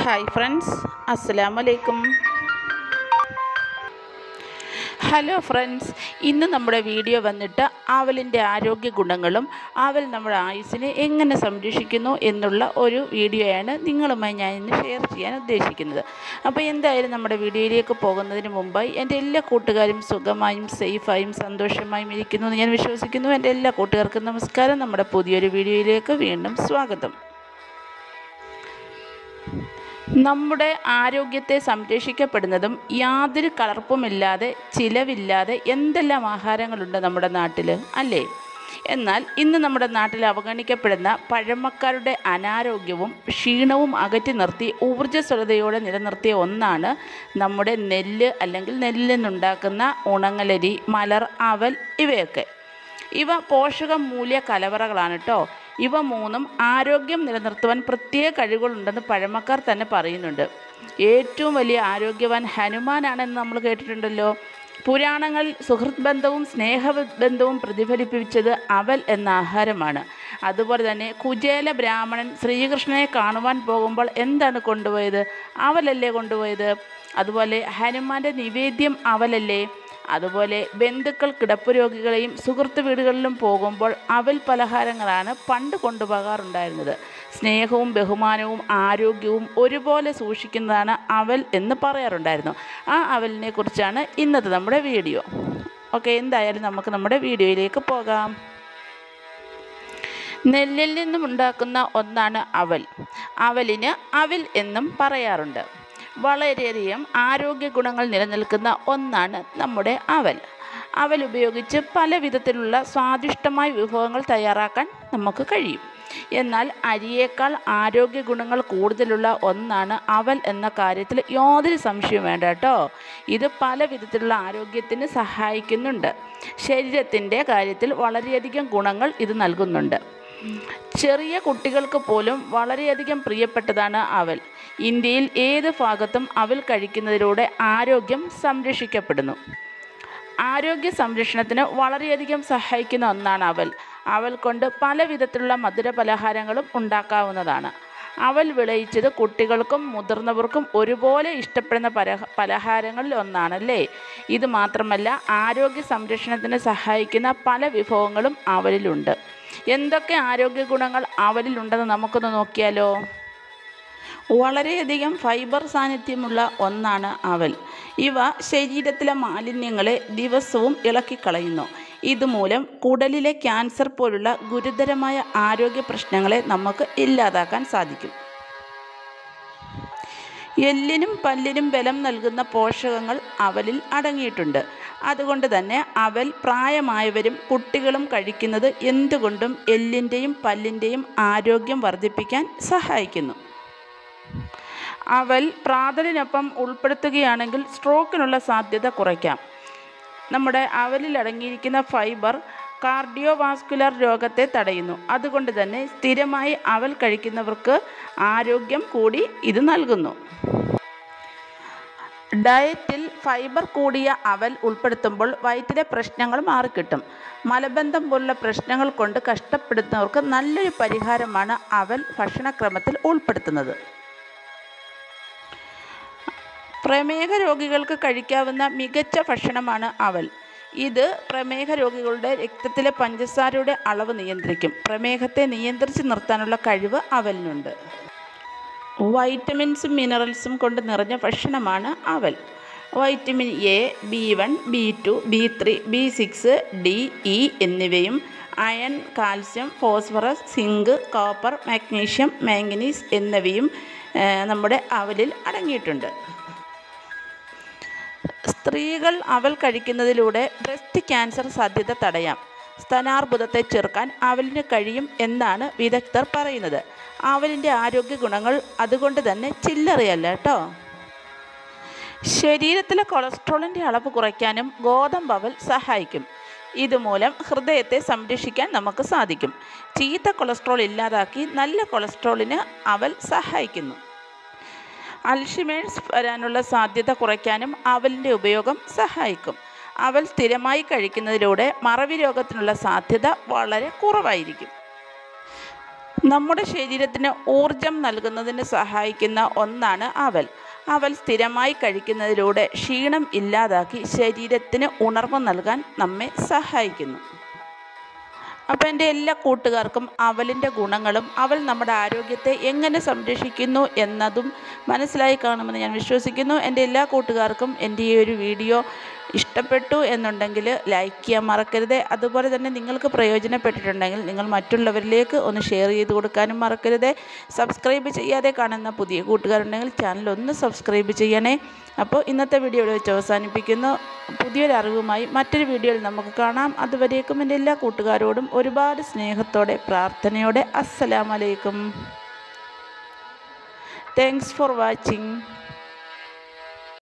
hi friends അസ്സലാമു അലൈക്കും hello friends ഇന്ന് നമ്മുടെ വീഡിയോ വന്നിട്ട് ആവലിൻ്റെ ആരോഗ്യ ഗുണങ്ങളും ആവൽ നമ്മുടെ ആയുസ്സിനെ എങ്ങനെ സംരക്ഷിക്കുന്നു എന്നുള്ള ഒരു വീഡിയോയാണ് നിങ്ങളുമായി ഞാൻ ഇന്ന് ഷെയർ ചെയ്യാൻ ഉദ്ദേശിക്കുന്നത് അപ്പോൾ എന്തായാലും നമ്മുടെ വീഡിയോയിലേക്ക് പോകുന്നതിന് മുമ്പായി എൻ്റെ എല്ലാ കൂട്ടുകാരും സുഖമായും സേഫായും സന്തോഷമായും ഇരിക്കുന്നു എന്ന് ഞാൻ വിശ്വസിക്കുന്നു എൻ്റെ എല്ലാ കൂട്ടുകാർക്കും നമസ്കാരം നമ്മുടെ പുതിയൊരു വീഡിയോയിലേക്ക് വീണ്ടും സ്വാഗതം നമ്മുടെ ആരോഗ്യത്തെ സംരക്ഷിക്കപ്പെടുന്നതും യാതൊരു കളർപ്പുമില്ലാതെ ചിലവില്ലാതെ എന്തെല്ലാം ആഹാരങ്ങളുണ്ട് നമ്മുടെ നാട്ടിൽ അല്ലേ എന്നാൽ ഇന്ന് നമ്മുടെ നാട്ടിൽ അവഗണിക്കപ്പെടുന്ന പഴമക്കാരുടെ അനാരോഗ്യവും ക്ഷീണവും അകറ്റി നിർത്തി ഊർജ്ജസ്വലതയോടെ നിലനിർത്തിയ ഒന്നാണ് നമ്മുടെ നെല്ല് അല്ലെങ്കിൽ നെല്ലിൽ നിന്നുണ്ടാക്കുന്ന ഉണങ്ങലരി മലർ അവൽ ഇവയൊക്കെ ഇവ പോഷക മൂല്യ കലവറകളാണ് കേട്ടോ ഇവ മൂന്നും ആരോഗ്യം നിലനിർത്തുവാൻ പ്രത്യേക കഴിവുകളുണ്ടെന്ന് പഴമക്കാർ തന്നെ പറയുന്നുണ്ട് ഏറ്റവും വലിയ ആരോഗ്യവാൻ ഹനുമാനാണെന്ന് നമ്മൾ കേട്ടിട്ടുണ്ടല്ലോ പുരാണങ്ങളിൽ സുഹൃത്ത് ബന്ധവും സ്നേഹബന്ധവും പ്രതിഫലിപ്പിച്ചത് അവൽ എന്ന ആഹാരമാണ് അതുപോലെ തന്നെ കുചേല ബ്രാഹ്മണൻ ശ്രീകൃഷ്ണനെ കാണുവാൻ പോകുമ്പോൾ എന്താണ് കൊണ്ടുപോയത് അവലല്ലേ കൊണ്ടുപോയത് അതുപോലെ ഹനുമാന്റെ നിവേദ്യം അവലല്ലേ അതുപോലെ ബന്ധുക്കൾ കിടപ്പ് രോഗികളെയും സുഹൃത്ത് വീടുകളിലും പോകുമ്പോൾ അവൽ പലഹാരങ്ങളാണ് പണ്ട് കൊണ്ടുപോകാറുണ്ടായിരുന്നത് സ്നേഹവും ബഹുമാനവും ആരോഗ്യവും ഒരുപോലെ സൂക്ഷിക്കുന്നതാണ് അവൽ എന്ന് പറയാറുണ്ടായിരുന്നു ആ അവലിനെ കുറിച്ചാണ് ഇന്നത്തെ നമ്മുടെ വീഡിയോ ഓക്കെ എന്തായാലും നമുക്ക് നമ്മുടെ വീഡിയോയിലേക്ക് പോകാം നെല്ലിൽ നിന്നും ഉണ്ടാക്കുന്ന ഒന്നാണ് അവൽ അവലിന് അവിൽ എന്നും പറയാറുണ്ട് വളരെയധികം ആരോഗ്യ ഗുണങ്ങൾ നിലനിൽക്കുന്ന ഒന്നാണ് നമ്മുടെ അവൽ അവൽ ഉപയോഗിച്ച് പല വിധത്തിലുള്ള സ്വാദിഷ്ടമായ വിഭവങ്ങൾ തയ്യാറാക്കാൻ നമുക്ക് കഴിയും എന്നാൽ അരിയേക്കാൾ ആരോഗ്യ ഗുണങ്ങൾ കൂടുതലുള്ള ഒന്നാണ് അവൽ എന്ന കാര്യത്തിൽ യാതൊരു സംശയവും വേണ്ട കേട്ടോ ഇത് പല വിധത്തിലുള്ള ആരോഗ്യത്തിന് സഹായിക്കുന്നുണ്ട് ശരീരത്തിൻ്റെ കാര്യത്തിൽ വളരെയധികം ഗുണങ്ങൾ ഇത് നൽകുന്നുണ്ട് ചെറിയ കുട്ടികൾക്ക് പോലും വളരെയധികം പ്രിയപ്പെട്ടതാണ് അവൽ ഇന്ത്യയിൽ ഏത് ഭാഗത്തും അവൽ കഴിക്കുന്നതിലൂടെ ആരോഗ്യം സംരക്ഷിക്കപ്പെടുന്നു ആരോഗ്യ സംരക്ഷണത്തിന് വളരെയധികം സഹായിക്കുന്ന ഒന്നാണ് അവൽ അവൽ കൊണ്ട് പല വിധത്തിലുള്ള മധുര പലഹാരങ്ങളും ഉണ്ടാക്കാവുന്നതാണ് അവൽ വിളയിച്ചത് കുട്ടികൾക്കും മുതിർന്നവർക്കും ഒരുപോലെ ഇഷ്ടപ്പെടുന്ന പലഹ പലഹാരങ്ങളിൽ ഒന്നാണല്ലേ ഇത് മാത്രമല്ല ആരോഗ്യ സംരക്ഷണത്തിന് സഹായിക്കുന്ന പല വിഭവങ്ങളും അവലിലുണ്ട് എന്തൊക്കെ ആരോഗ്യ ഗുണങ്ങൾ അവലിലുണ്ടെന്ന് നമുക്കൊന്ന് നോക്കിയാലോ വളരെയധികം ഫൈബർ സാന്നിധ്യമുള്ള ഒന്നാണ് അവൽ ഇവ ശരീരത്തിലെ മാലിന്യങ്ങളെ ദിവസവും ഇളക്കിക്കളയുന്നു ഇതുമൂലം കുടലിലെ ക്യാൻസർ പോലുള്ള ഗുരുതരമായ ആരോഗ്യ പ്രശ്നങ്ങളെ നമുക്ക് ഇല്ലാതാക്കാൻ സാധിക്കും എല്ലിനും പല്ലിനും ബലം നൽകുന്ന പോഷകങ്ങൾ അവലിൽ അടങ്ങിയിട്ടുണ്ട് അതുകൊണ്ട് തന്നെ അവൽ പ്രായമായവരും കുട്ടികളും കഴിക്കുന്നത് എന്തുകൊണ്ടും എല്ലിൻ്റെയും പല്ലിൻ്റെയും ആരോഗ്യം വർദ്ധിപ്പിക്കാൻ സഹായിക്കുന്നു അവൽ പ്രാതലിനൊപ്പം ഉൾപ്പെടുത്തുകയാണെങ്കിൽ സ്ട്രോക്കിനുള്ള സാധ്യത കുറയ്ക്കാം നമ്മുടെ അവലിൽ അടങ്ങിയിരിക്കുന്ന ഫൈബർ കാർഡിയോവാസ്കുലർ രോഗത്തെ തടയുന്നു അതുകൊണ്ട് തന്നെ സ്ഥിരമായി അവൽ കഴിക്കുന്നവർക്ക് ആരോഗ്യം കൂടി ഇത് നൽകുന്നു ഡയറ്റിൽ ഫൈബർ കൂടിയ അവൽ ഉൾപ്പെടുത്തുമ്പോൾ വയറ്റിലെ പ്രശ്നങ്ങൾ മാറിക്കിട്ടും മലബന്ധം പോലുള്ള പ്രശ്നങ്ങൾ കൊണ്ട് കഷ്ടപ്പെടുന്നവർക്ക് നല്ലൊരു പരിഹാരമാണ് അവൽ ഭക്ഷണക്രമത്തിൽ ഉൾപ്പെടുത്തുന്നത് പ്രമേഹ രോഗികൾക്ക് കഴിക്കാവുന്ന മികച്ച ഭക്ഷണമാണ് അവൽ ഇത് പ്രമേഹ രോഗികളുടെ രക്തത്തിലെ പഞ്ചസാരയുടെ അളവ് നിയന്ത്രിക്കും പ്രമേഹത്തെ നിയന്ത്രിച്ച് നിർത്താനുള്ള കഴിവ് അവലിനുണ്ട് വൈറ്റമിൻസും മിനറൽസും കൊണ്ട് നിറഞ്ഞ ഭക്ഷണമാണ് അവൽ vitamin A B one B two B three B six D E എന്നിവയും iron calcium phosphorus zinc copper magnesium manganese എന്നിവയും നമ്മുടെ അവലിൽ അടങ്ങിയിട്ടുണ്ട് സ്ത്രീകൾ അവൽ കഴിക്കുന്നതിലൂടെ ബ്രസ്റ്റ് ക്യാൻസർ സാധ്യത തടയാം സ്തനാർബുദത്തെ ചെറുക്കാൻ അവലിന് കഴിയും എന്നാണ് വിദഗ്ധർ പറയുന്നത് അവലിൻ്റെ ആരോഗ്യ ഗുണങ്ങൾ അതുകൊണ്ട് തന്നെ ചില്ലറയല്ല കേട്ടോ ശരീരത്തിലെ കൊളസ്ട്രോളിൻ്റെ അളവ് കുറയ്ക്കാനും ഗോതമ്പ് അവൽ സഹായിക്കും ഇതുമൂലം ഹൃദയത്തെ സംരക്ഷിക്കാൻ നമുക്ക് സാധിക്കും ചീത്ത കൊളസ്ട്രോൾ ഇല്ലാതാക്കി നല്ല കൊളസ്ട്രോളിന് അവൽ സഹായിക്കുന്നു അൽഷിമേഴ്സ് വരാനുള്ള സാധ്യത കുറയ്ക്കാനും അവലിൻ്റെ ഉപയോഗം സഹായിക്കും അവൽ സ്ഥിരമായി കഴിക്കുന്നതിലൂടെ മറവി രോഗത്തിനുള്ള സാധ്യത വളരെ കുറവായിരിക്കും നമ്മുടെ ശരീരത്തിന് ഊർജം നൽകുന്നതിന് സഹായിക്കുന്ന ഒന്നാണ് അവൽ അവൽ സ്ഥിരമായി കഴിക്കുന്നതിലൂടെ ക്ഷീണം ഇല്ലാതാക്കി ശരീരത്തിന് ഉണർവ് നൽകാൻ നമ്മെ സഹായിക്കുന്നു അപ്പോൾ എൻ്റെ എല്ലാ കൂട്ടുകാർക്കും അവലിൻ്റെ ഗുണങ്ങളും അവൽ നമ്മുടെ ആരോഗ്യത്തെ എങ്ങനെ സംരക്ഷിക്കുന്നു എന്നതും മനസ്സിലായി കാണുമെന്ന് ഞാൻ വിശ്വസിക്കുന്നു എൻ്റെ എല്ലാ കൂട്ടുകാർക്കും എൻ്റെ ഈ ഒരു വീഡിയോ ഇഷ്ടപ്പെട്ടു എന്നുണ്ടെങ്കിൽ ലൈക്ക് ചെയ്യാൻ മറക്കരുത് അതുപോലെ തന്നെ നിങ്ങൾക്ക് പ്രയോജനപ്പെട്ടിട്ടുണ്ടെങ്കിൽ നിങ്ങൾ മറ്റുള്ളവരിലേക്ക് ഒന്ന് ഷെയർ ചെയ്ത് കൊടുക്കാനും മറക്കരുത് സബ്സ്ക്രൈബ് ചെയ്യാതെ കാണുന്ന പുതിയ കൂട്ടുകാരുണ്ടെങ്കിൽ ചാനൽ ഒന്ന് സബ്സ്ക്രൈബ് ചെയ്യണേ അപ്പോൾ ഇന്നത്തെ വീഡിയോ ഇവിടെ വെച്ച് അവസാനിപ്പിക്കുന്നു പുതിയൊരു അറിവുമായി മറ്റൊരു വീഡിയോയിൽ നമുക്ക് കാണാം അതുവരേക്കും എൻ്റെ എല്ലാ കൂട്ടുകാരോടും ഒരുപാട് സ്നേഹത്തോടെ പ്രാർത്ഥനയോടെ അസ്സലാമലൈക്കും താങ്ക്സ് ഫോർ വാച്ചിങ്